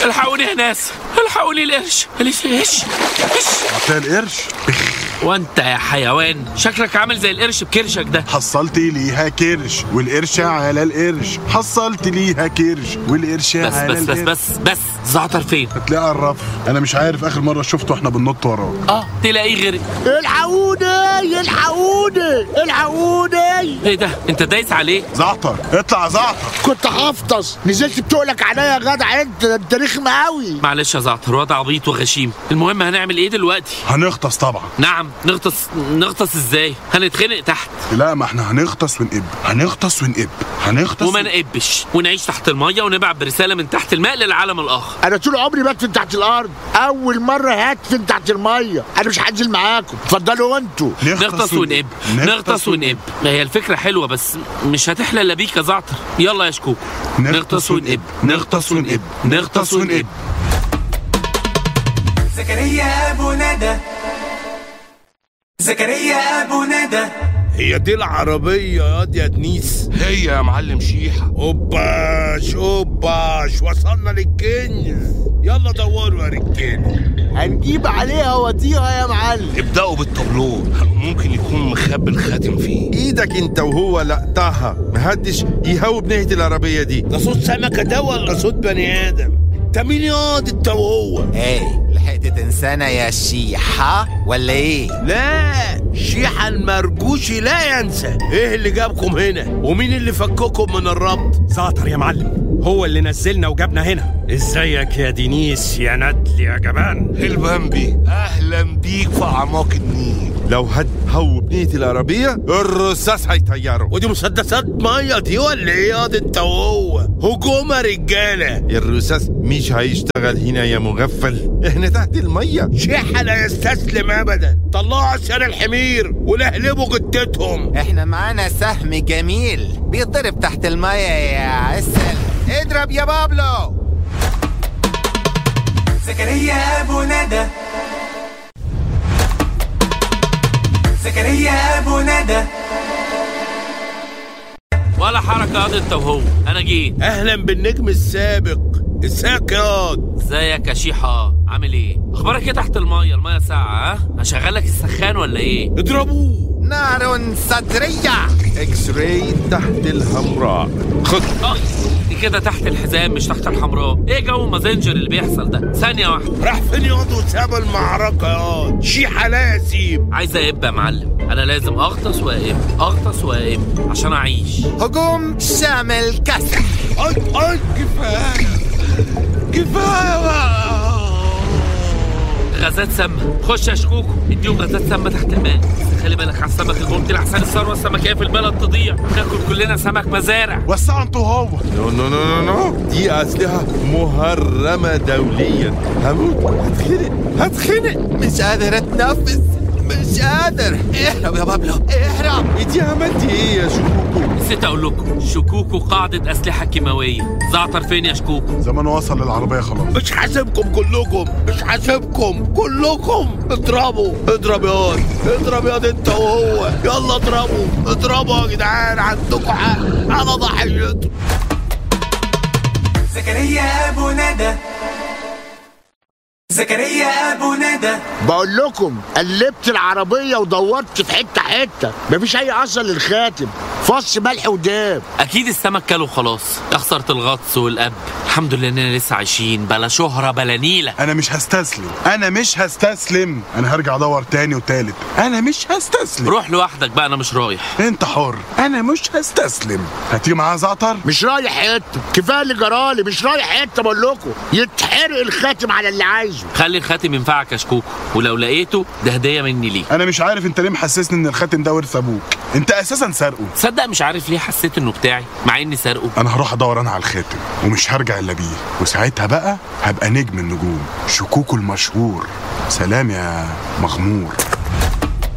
الحقوني يا ناس الحقوني القرش القرش القرش هتلاقي القرش وانت يا حيوان شكلك عامل زي القرش بكرشك ده حصلت ليها كرش والقرش على القرش حصلت ليها كرش والقرش بس على بس بس القرش بس بس زعتر فين هتلاقيه على الرف انا مش عارف اخر مره شفته واحنا بننط وراه اه تلاقيه غير الحقوني الحقوني الحقوني ايه ده انت دايس عليه زعتر اطلع يا زعتر كنت هفطس نزلت بتقلك عليا يا جدع انت ده انت رخم قوي معلش يا زعتر واد عبيط وغشيم المهم هنعمل ايه دلوقتي هنغطس طبعا نعم نغطس نغطس ازاي هنتخنق تحت لا ما احنا هنغطس ونقب هنغطس ونقب هنغطس وما نقبش ونعيش تحت الميه ونبعت برساله من تحت الماء للعالم الاخر انا طول عمري بدفن تحت الارض اول مره هدفن تحت الميه انا مش هنزل معاكم اتفضلوا انتوا نغطس ونقب نغطس ونقب ما هي الفكره حلوه بس مش هتحلى الا بيك يا زعتر يلا يا شكوكو نغطس ونقب نغطس ونقب نغطس ونقب زكريا أبو ندى زكريا أبو ندى هي دي العربية يا يا دنيس هي يا معلم شيحة اوباش اوباش وصلنا للكنز يلا دوروا يا رجالة هنجيب عليها وديها يا معلم ابدأوا بالطابلو ممكن يكون مخبي الخاتم فيه ايدك انت وهو لقطها محدش يهوب ناحية العربية دي ده صوت سمكة ده ولا صوت بني آدم ده مين ياض انت وهو ايه لحقت تنسانا يا شيحة ولا ايه لا شيحة المرجوشي لا ينسى ايه اللي جابكم هنا ومين اللي فككم من الربط زعتر يا معلم هو اللي نزلنا وجابنا هنا ازيك يا دينيس يا ندل يا جبان البامبي أهلا بيك في أعماق النيل لو حد هوب ناحية العربية الرصاص هيطيره ودي مسدسات ميه دي ولا ايه ياض انت وهو هجوم يا رجاله الرصاص مش هيشتغل هنا يا مغفل احنا تحت المية شيحة لا يستسلم ابدا طلعوا عشان الحمير ولهلبوا جدتهم احنا معانا سهم جميل بيتضرب تحت المية يا عسل اضرب يا بابلو زكريا أبو ندى زكريا أبو ندى ولا حركه ياض انت وهو انا جيت اهلا بالنجم السابق ازيك ياض ازيك يا شيحة عامل ايه اخبارك ايه تحت الميه الميه ساعه ها هشغلك السخان ولا ايه اضربوه نار صدرية اكس راي تحت الحمراء خد آه، دي كده تحت الحزام مش تحت الحمراء ايه جو مازنجر اللي بيحصل ده ثانيه واحده راح فين ياض وساب المعركة ياض شيحة لا يسيب عايز اقب يا معلم انا لازم اغطس واقب اغطس واقب عشان اعيش هجوم شامل كسر اي اي كفاية كفاية بقى غازات سامه خش يا شكوكو اديهم غازات سامه تحت الماء بس خلي بالك على السمك الممكن لحسن الثروه السمكيه في البلد تضيع ناكل كلنا سمك مزارع وسعوا انتوا هو نو نو نو نو نو دي أسلحة محرمة دوليا هموت هتخنق هتخنق مش قادر اتنفس مش قادر اهرب يا بابلو اهرب انتي عملتي ايه يا شكوكو نسيت اقول لكم شكوكو قاعده اسلحه كيماويه زعتر فين يا شكوكو زمان وصل للعربيه خلاص مش حاسبكم كلكم مش حاسبكم كلكم اضربوا اضرب ياض اضرب ياض انت وهو يلا اضربوا اضربوا يا جدعان عندكم حق انا ضحيته زكريا أبو ندى زكريا أبو ندى بقول لكم قلبت العربيه ودورت في حته حته مفيش اي اثر للخاتم فص ملح وداب اكيد السمك كله خلاص يا خساره الغطس والقب الحمد لله اننا لسه عايشين بلا شهره بلا نيله انا مش هستسلم انا مش هستسلم انا هرجع ادور تاني وتالت انا مش هستسلم روح لوحدك بقى انا مش رايح انت حر انا مش هستسلم هتيجي معايا زعتر مش رايح حته كفايه اللي جرالي مش رايح حته بقول لكم يتحرق الخاتم على اللي عايزه خلي الخاتم ينفعك يا شكوكو ولو لقيته ده هديه مني ليك انا مش عارف انت ليه محسسني ان الخاتم ده ورث ابوك انت اساسا سارقه تصدق مش عارف ليه حسيت انه بتاعي مع اني سارقه انا هروح ادور انا على الخاتم ومش هرجع الا بيه وساعتها بقى هبقى نجم النجوم شكوكو المشهور سلام يا مغمور